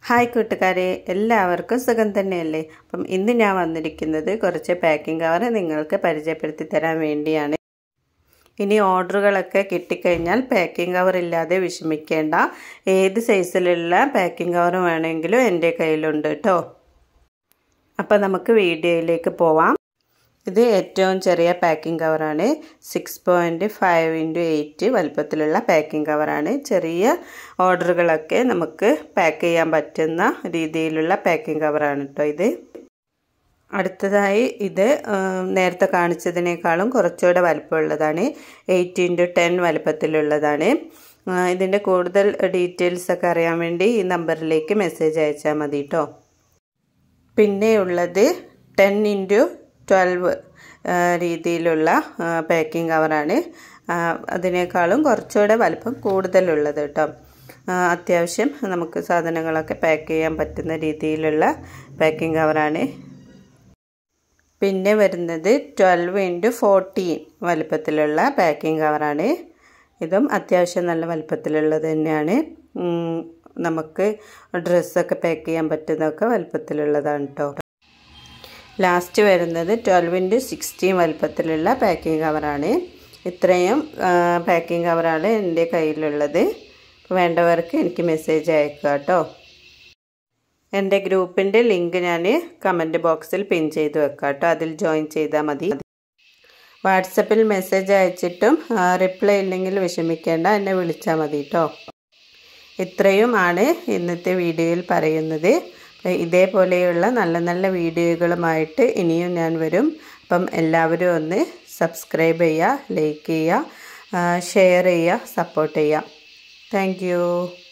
hi കൂട്ടുകാരെ എല്ലാവർക്കും സുഖം തന്നെയല്ലേ അപ്പം ഇന്ന് ഞാൻ വന്നിരിക്കുന്നത് കുറച്ച് പാക്കിംഗ് കവർ നിങ്ങൾക്ക് പരിചയപ്പെടുത്തി തരാൻ വേണ്ടിയാണ് ഇനി ഓർഡറുകളൊക്കെ കിട്ടിക്കഴിഞ്ഞാൽ പാക്കിംഗ് കവർ ഇല്ലാതെ വിഷമിക്കേണ്ട ഏത് സൈസിലുള്ള പാക്കിംഗ് കവർ വേണമെങ്കിലും എൻ്റെ കയ്യിലുണ്ട് കേട്ടോ അപ്പം നമുക്ക് വീഡിയോയിലേക്ക് പോവാം ഇത് ഏറ്റവും ചെറിയ പാക്കിംഗ് കവറാണ് six point five into eight വലുപ്പത്തിലുള്ള പാക്കിംഗ് കവറാണ് ചെറിയ ഓർഡറുകളൊക്കെ നമുക്ക് പാക്ക് ചെയ്യാൻ പറ്റുന്ന രീതിയിലുള്ള പാക്കിംഗ് കവറാണ് കേട്ടോ ഇത് അടുത്തതായി ഇത് നേരത്തെ കാണിച്ചതിനേക്കാളും കുറച്ചുകൂടെ വലുപ്പമുള്ളതാണ് എയ്റ്റ് ഇൻറ്റു ടെൻ വലുപ്പത്തിലുള്ളതാണ് ഇതിൻ്റെ കൂടുതൽ ഡീറ്റെയിൽസ് ഒക്കെ അറിയാൻ വേണ്ടി ഈ നമ്പറിലേക്ക് മെസ്സേജ് അയച്ചാൽ മതി കേട്ടോ പിന്നെ ഉള്ളത് ടെൻ ഇൻറ്റു ട്വൽവ് രീതിയിലുള്ള പാക്കിംഗ് കവറാണ് അതിനേക്കാളും കുറച്ചുകൂടെ വലിപ്പം കൂടുതലുള്ളത് കേട്ടോ അത്യാവശ്യം നമുക്ക് സാധനങ്ങളൊക്കെ പാക്ക് ചെയ്യാൻ പറ്റുന്ന രീതിയിലുള്ള പാക്കിംഗ് കവറാണ് പിന്നെ വരുന്നത് ട്വൽവ് ഇൻറ്റു ഫോർട്ടീൻ വലിപ്പത്തിലുള്ള പാക്കിംഗ് കവറാണ് ഇതും അത്യാവശ്യം നല്ല വലിപ്പത്തിലുള്ളത് തന്നെയാണ് നമുക്ക് ഡ്രസ്സൊക്കെ പാക്ക് ചെയ്യാൻ പറ്റുന്നതൊക്കെ വലിപ്പത്തിലുള്ളതാണ് കേട്ടോ ലാസ്റ്റ് വരുന്നത് ട്വൽവ് ഇൻറ്റു സിക്സ്റ്റീൻ വലുപ്പത്തിലുള്ള പാക്കിംഗ് കവറാണ് ഇത്രയും പാക്കിംഗ് കവറാണ് എൻ്റെ കയ്യിലുള്ളത് വേണ്ടവർക്ക് എനിക്ക് മെസ്സേജ് അയക്കുക കേട്ടോ എൻ്റെ ഗ്രൂപ്പിൻ്റെ ലിങ്ക് ഞാൻ കമൻറ്റ് ബോക്സിൽ പിൻ ചെയ്ത് വെക്കാം കേട്ടോ അതിൽ ജോയിൻ ചെയ്താൽ മതി വാട്സപ്പിൽ മെസ്സേജ് അയച്ചിട്ടും റിപ്ലൈ ഇല്ലെങ്കിൽ വിഷമിക്കേണ്ട എന്നെ വിളിച്ചാൽ മതി കേട്ടോ ഇത്രയും ആണ് ഇന്നത്തെ വീഡിയോയിൽ പറയുന്നത് ഇതേപോലെയുള്ള നല്ല നല്ല വീഡിയോകളുമായിട്ട് ഇനിയും ഞാൻ വരും അപ്പം എല്ലാവരും ഒന്ന് സബ്സ്ക്രൈബ് ചെയ്യുക ലൈക്ക് ചെയ്യുക ഷെയർ ചെയ്യുക സപ്പോർട്ട് ചെയ്യുക താങ്ക്